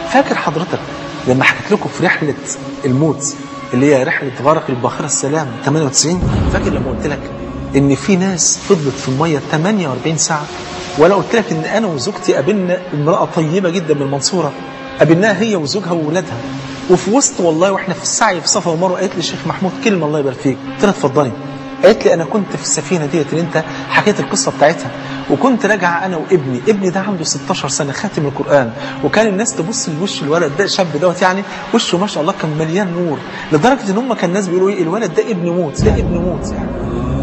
فاكر حضرتك لما حكيت لكم في رحلة الموت اللي هي رحلة غرق الباخرة السلام 98 فاكر لما قلت لك ان في ناس فضلت في المية 48 ساعة وانا قلت لك ان انا وزوجتي قابلنا امرأة طيبة جدا من المنصورة قابلناها هي وزوجها وولادها وفي وسط والله واحنا في السعي في صفا ومروه قالت لي شيخ محمود كلمه الله يبارك فيك قلت لها اتفضلي قالت لي انا كنت في السفينه ديت اللي انت حكيت القصه بتاعتها وكنت راجع انا وابني ابني ده عنده 16 سنه خاتم القران وكان الناس تبص لوش الولد ده الشاب دوت يعني وشه ما شاء الله كان مليان نور لدرجه ان هم كان الناس بيقولوا ايه الولد ده ابن موت ده ابن موت يعني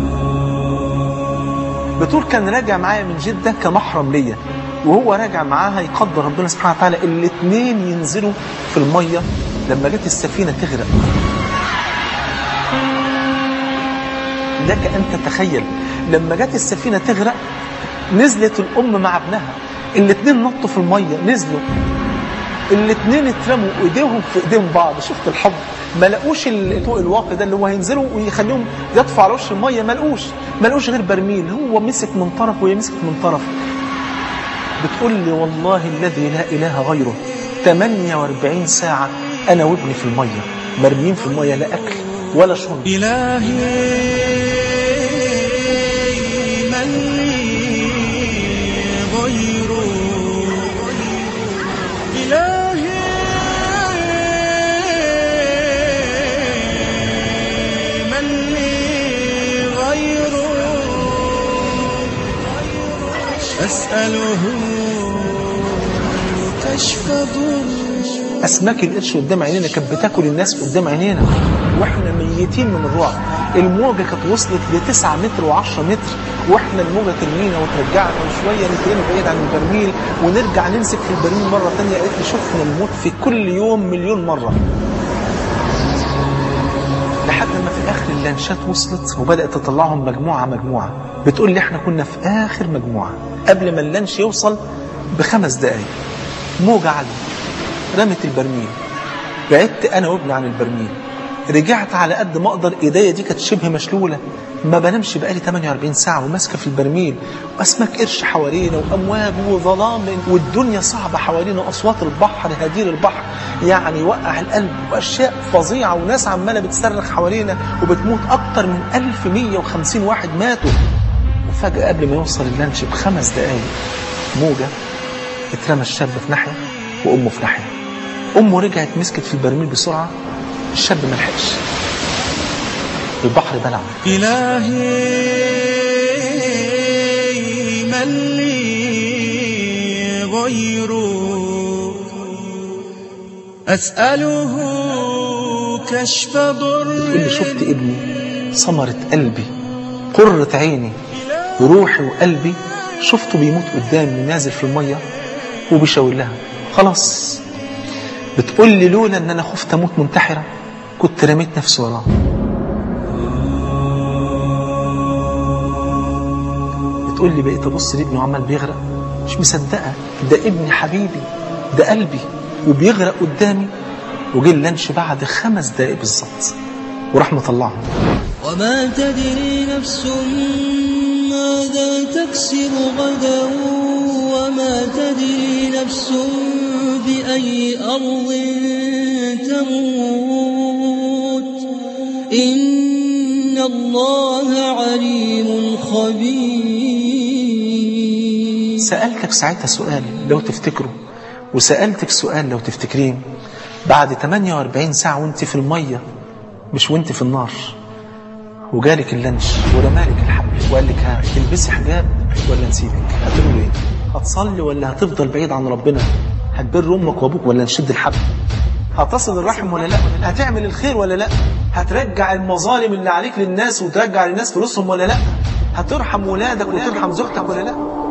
بتقول كان راجع معايا من جده كمحرم ليا وهو راجع معاها يقدر ربنا سبحانه وتعالى الاثنين ينزلوا في الميه لما جت السفينه تغرق لك ان تتخيل لما جت السفينه تغرق نزلت الام مع ابنها الاثنين نطوا في الميه نزلوا الاثنين اترموا ايديهم في ايدين بعض شفت الحب ما لقوش الطوق الواقي ده اللي هو هينزلوا ويخليهم يطفوا على وش الميه ما لقوش ما لقوش غير برميل هو مسك من طرف وهي مسكت من طرف بتقول لي والله الذي لا اله غيره 48 ساعه انا وابني في الميه مرميين في الميه لا اكل ولا شرب إلهي من لي غيره إلهي من لي غيره أسأله كشف ضر اسماك القرش قدام عينينا كانت بتاكل الناس قدام عينينا واحنا ميتين من الرعب الموجه كانت وصلت ل 9 متر و10 متر واحنا الموجه ترمينا وترجعنا وشويه نترمي بعيد عن البرميل ونرجع نمسك في البرميل مره ثانيه قالت لي شفنا الموت في كل يوم مليون مره لحد ما في اخر اللانشات وصلت وبدات تطلعهم مجموعه مجموعه بتقول لي احنا كنا في اخر مجموعه قبل ما اللانش يوصل بخمس دقائق موجه عاليه رمت البرميل بعدت انا وابني عن البرميل رجعت على قد ما اقدر ايديا دي كانت شبه مشلوله ما بنامش بقالي 48 ساعه وماسكه في البرميل واسماك قرش حوالينا وامواج وظلام والدنيا صعبه حوالينا واصوات البحر هدير البحر يعني يوقع القلب واشياء فظيعه وناس عماله بتصرخ حوالينا وبتموت اكتر من 1150 واحد ماتوا وفجاه قبل ما يوصل اللانش بخمس دقائق موجه اترمى الشاب في ناحيه وامه في ناحيه امه رجعت مسكت في البرميل بسرعه الشاب ما لحقش البحر بلعه إلهي من لي غيره أسأله كشف ضر اللي شفت ابني ثمرة قلبي قرة عيني روحي وقلبي شفته بيموت قدامي نازل في المية وبيشاور لها خلاص بتقول لي لولا ان انا خفت اموت منتحرة كنت رميت نفسي وراه بتقول لي بقيت ابص لابني وعمال بيغرق مش مصدقه ده ابني حبيبي ده قلبي وبيغرق قدامي وجه اللانش بعد خمس دقايق بالظبط وراح مطلعهم وما تدري نفس ماذا تكسب غدا وما تدري نفس بأي أرض تموت إن الله عليم خبير سألتك ساعتها سؤال لو تفتكره وسألتك سؤال لو تفتكرين بعد 48 ساعة وانت في المية مش وانت في النار وجالك اللانش ورمالك الحبل وقال لك ها تلبسي حجاب ولا نسيبك هتقول له ايه هتصلي ولا هتفضل بعيد عن ربنا هتبر امك وابوك ولا نشد الحبل هتصل الرحم ولا لا هتعمل الخير ولا لا هترجع المظالم اللي عليك للناس وترجع للناس فلوسهم ولا لا هترحم ولادك وترحم زوجتك ولا لا